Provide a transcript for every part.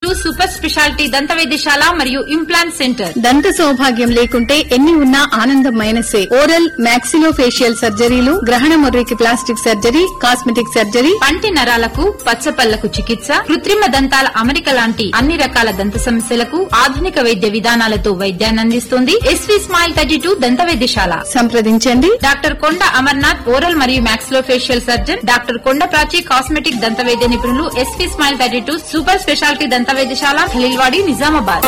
two super speciality దంత వైద్యశాల మరియు ఇంప్లాంట్ సెంటర్ దంత సౌభాగ్యం లేకుంటే ఎన్ని ఉన్నా ఆనందం మైనసే ఓరల్ మాక్సిలో ఫేషియల్ సర్జరీలు గ్రహణ ముర్రికి ప్లాస్టిక్ సర్జరీ కాస్మెటిక్ సర్జరీ పంటి నరాలకు పచ్చపళ్లకు చికిత్స కృత్రిమ దంతాల అమరిక లాంటి అన్ని రకాల దంత సమస్యలకు ఆధునిక వైద్య విధానాలతో వైద్యాన్ని అందిస్తుంది ఎస్వి స్మైల్ థర్టీ టూ దంత వైద్యశాల సంప్రదించండి డాక్టర్ కొండ అమర్నాథ్ ఓరల్ మరియు మాక్సిలో ఫేషియల్ సర్జన్ డాక్టర్ కొండ ప్రాచి కాస్మెటిక్ దంత వైద్య నిపుణులు SV smile thirty two super speciality దంత వైద్యశాల ఖలీల్వాడి నిజామాబాద్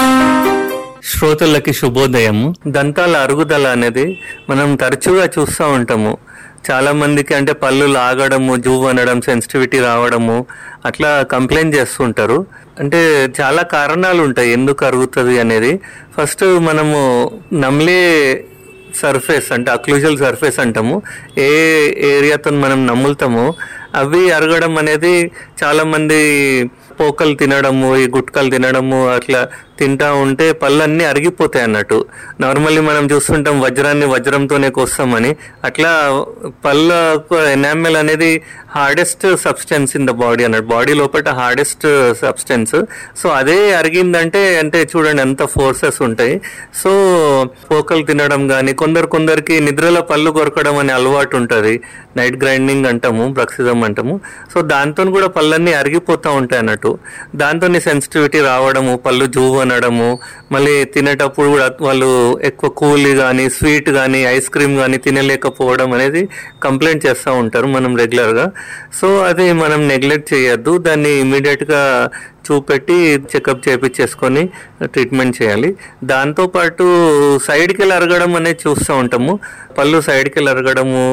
శ్రోతలకి శుభోదయము దంతాల అరుగుదల అనేది మనం తరచుగా చూస్తూ ఉంటాము చాలా మందికి అంటే పళ్ళు లాగడము జూవ్ అనడం సెన్సిటివిటీ రావడము అట్లా కంప్లైంట్ చేస్తుంటారు అంటే చాలా కారణాలు ఉంటాయి ఎందుకు అరుగుతుంది అనేది ఫస్ట్ మనము నమ్లే సర్ఫేస్ అంటే అక్లూజల్ సర్ఫేస్ అంటాము ఏ ఏరియాతో మనం నమ్ములుతామో అవి అరగడం అనేది చాలా మంది పోకలు తినడము ఈ గుట్కలు తినడము అట్లా తింటా ఉంటే పళ్ళన్నీ అరిగిపోతాయి అన్నట్టు నార్మల్లీ మనం చూస్తుంటాం వజ్రాన్ని వజ్రంతోనే కోస్తామని అట్లా పళ్ళ ఎనామెల్ అనేది hardest substance in the body అన్నట్టు బాడీ లోపల హార్డెస్ట్ సబ్స్టెన్స్ సో అదే అరిగిందంటే అంటే చూడండి ఎంత ఫోర్సెస్ ఉంటాయి సో పోకలు తినడం కానీ కొందరు కొందరికి నిద్రలో పళ్ళు కొరకడం అనే అలవాటు ఉంటుంది నైట్ గ్రైండింగ్ అంటాము బ్రక్సిజం అంటాము సో దాంతో కూడా పళ్ళన్నీ అరిగిపోతూ ఉంటాయి అన్నట్టు దాంతో సెన్సిటివిటీ రావడము పళ్ళు జూవ్ అనడము మళ్ళీ తినేటప్పుడు కూడా వాళ్ళు ఎక్కువ కూల్ కానీ స్వీట్ కానీ ఐస్ క్రీమ్ కానీ తినలేకపోవడం అనేది కంప్లైంట్ చేస్తూ ఉంటారు మనం రెగ్యులర్గా సో అది మనం నెగ్లెక్ట్ చేయొద్దు దాన్ని ఇమీడియట్గా చూపెట్టి చెకప్ చేపించేసుకొని ట్రీట్మెంట్ చేయాలి దాంతోపాటు సైడ్కి వెళ్ళి అరగడం అనేది చూస్తూ ఉంటాము పళ్ళు సైడ్కి వెళ్ళి అరగడము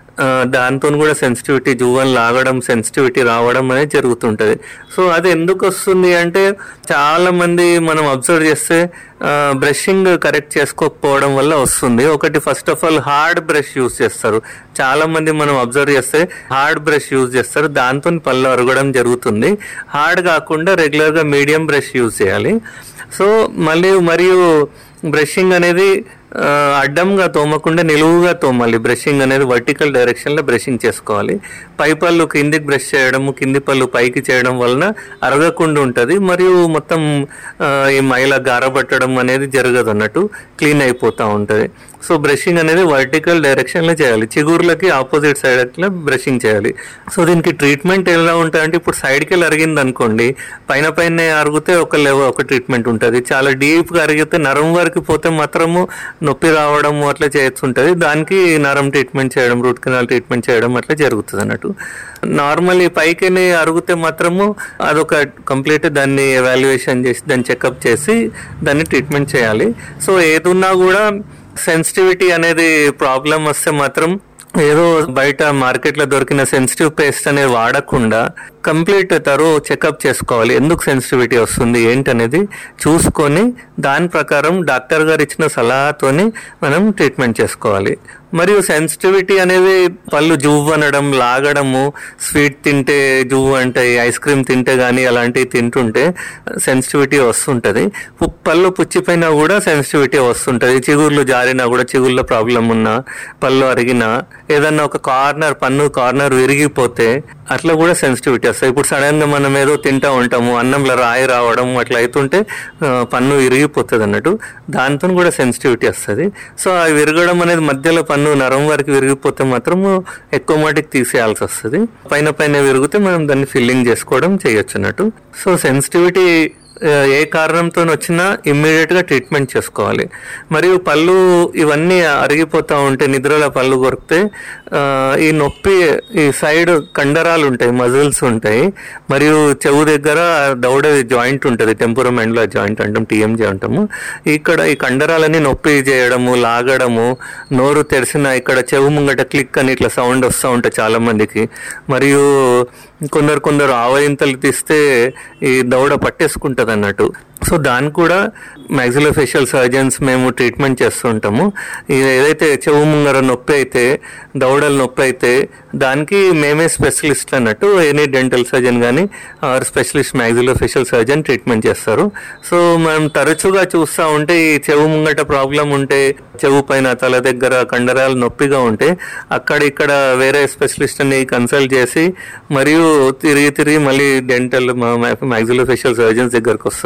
దాంతో కూడా సెన్సిటివిటీ జువన్ లాగడం సెన్సిటివిటీ రావడం అనేది జరుగుతుంటది సో అది ఎందుకు వస్తుంది అంటే చాలా మంది మనం అబ్జర్వ్ చేస్తే బ్రషింగ్ కరెక్ట్ చేసుకోకపోవడం వల్ల వస్తుంది ఒకటి first of all hard brush use చేస్తారు చాలా మంది మనం అబ్జర్వ్ చేస్తే హార్డ్ బ్రష్ యూజ్ చేస్తారు దాంతో పళ్ళు అరగడం జరుగుతుంది హార్డ్ కాకుండా రెగ్యులర్గా మీడియం బ్రష్ యూజ్ చేయాలి సో మళ్ళీ మరియు బ్రషింగ్ అనేది ఆ, అడ్డంగా తోమకుండా నిలువుగా తోమాలి బ్రషింగ్ అనేది వర్టికల్ డైరెక్షన్లో బ్రషింగ్ చేసుకోవాలి పై పళ్ళు కిందికి బ్రష్ చేయడము కింది పళ్ళు పైకి చేయడం వలన అరగకుండా ఉంటుంది మరియు మొత్తం ఆ, ఈ మైల గారబట్టడం అనేది జరగదు అన్నట్టు క్లీన్ అయిపోతూ ఉంటుంది సో బ్రషింగ్ అనేది వర్టికల్ డైరెక్షన్లో చేయాలి చిగుర్లకి ఆపోజిట్ సైడ్ అట్లా బ్రషింగ్ చేయాలి సో దీనికి ట్రీట్మెంట్ ఎలా ఉంటుందంటే ఇప్పుడు సైడ్కి వెళ్ళి అరిగింది అనుకోండి పైన పైన అరిగితే ఒక లెవెల్ ఒక ట్రీట్మెంట్ ఉంటుంది చాలా డీప్గా అరిగితే నరం వరకు పోతే మాత్రము నొప్పి రావడము అట్లా చేస్తుంటుంది దానికి నరం ట్రీట్మెంట్ చేయడం రూట్ కెనాల్ ట్రీట్మెంట్ చేయడం అట్లా జరుగుతుంది అన్నట్టు నార్మల్లీ పైకి అరిగితే మాత్రము అదొక కంప్లీట్ దాన్ని ఎవాల్యుయేషన్ చేసి దాన్ని చెకప్ చేసి దాన్ని ట్రీట్మెంట్ చేయాలి సో ఏదున్నా కూడా సెన్సిటివిటీ అనేది ప్రాబ్లం వస్తే మాత్రం ఏదో బయట మార్కెట్లో దొరికిన సెన్సిటివ్ పేస్ట్ అనేది వాడకుండా కంప్లీట్ తరు చెకప్ చేసుకోవాలి ఎందుకు సెన్సిటివిటీ వస్తుంది ఏంటనేది చూసుకొని దాని ప్రకారం డాక్టర్ గారు ఇచ్చిన సలహాతోని మనం ట్రీట్మెంట్ చేసుకోవాలి మరియు సెన్సిటివిటీ అనేది పళ్ళు జువ్వు అనడం లాగడము స్వీట్ తింటే జువ్వు అంటాయి ఐస్ క్రీమ్ తింటే కానీ అలాంటివి తింటుంటే సెన్సిటివిటీ వస్తుంటది పు- పళ్ళు పుచ్చిపోయినా కూడా సెన్సిటివిటీ వస్తుంటది చిగుర్లు జారినా కూడా చిగుర్ల ప్రాబ్లం ఉన్నా పళ్ళు అరిగినా ఏదన్నా ఒక కార్నర్ పన్ను కార్నర్ విరిగిపోతే అట్లా కూడా సెన్సిటివిటీ వస్తాయి ఇప్పుడు సడన్ గా మనం ఏదో తింటా ఉంటాము అన్నంలో రాయి రావడం అట్లా అవుతుంటే ఆ, పన్ను విరిగిపోతుంది అన్నట్టు దాంతో కూడా సెన్సిటివిటీ వస్తుంది సో ఆ విరగడం అనేది మధ్యలో పన్ను నరం వరకు విరిగిపోతే మాత్రం ఎక్కువ మటుకు తీసేయాల్సి వస్తుంది పైన పైన విరిగితే మనం దాన్ని ఫిల్లింగ్ చేసుకోవడం చేయొచ్చు అన్నట్టు సో సెన్సిటివిటీ ఆ, ఏ కారణంతో వచ్చినా ఇమ్మీడియట్ గా ట్రీట్మెంట్ చేసుకోవాలి మరియు పళ్ళు ఇవన్నీ అరిగిపోతా ఉంటే నిద్రలో పళ్ళు కొరికితే ఆ, ఈ నొప్పి ఈ సైడ్ కండరాలు ఉంటాయి మజిల్స్ ఉంటాయి మరియు చెవు దగ్గర దౌడ జాయింట్ ఉంటుంది టెంపురమెంట్లో జాయింట్ అంటాం టీఎంజీ అంటాము ఇక్కడ ఈ కండరాలన్నీ నొప్పి చేయడము లాగడము నోరు తెరిసిన ఇక్కడ చెవు ముంగట క్లిక్ అని ఇట్లా సౌండ్ వస్తూ ఉంటాయి చాలా మందికి మరియు కొందరు కొందరు ఆవరింతలు తీస్తే ఈ దౌడ పట్టేసుకుంటది అన్నట్టు సో దానికి కూడా మ్యాక్సిలోఫేషియల్ సర్జన్స్ మేము ట్రీట్మెంట్ చేస్తుంటాము ఇది ఏదైతే చెవు ముంగర నొప్పి అయితే దౌడల నొప్పి అయితే దానికి మేమే స్పెషలిస్ట్ అన్నట్టు ఎనీ డెంటల్ సర్జన్ కానీ or specialist maxillofacial surgeon treatment చేస్తారు సో మనం తరచుగా చూస్తూ ఉంటే ఈ చెవు ముంగట ప్రాబ్లం ఉంటే చెవు పైన తల దగ్గర కండరాలు నొప్పిగా ఉంటే అక్కడ ఇక్కడ వేరే స్పెషలిస్ట్ ని కన్సల్ట్ చేసి మరియు తిరిగి తిరిగి మళ్ళీ డెంటల్ మ్యాక్సిలోఫేషియల్ సర్జన్స్ దగ్గరకు వస్తారు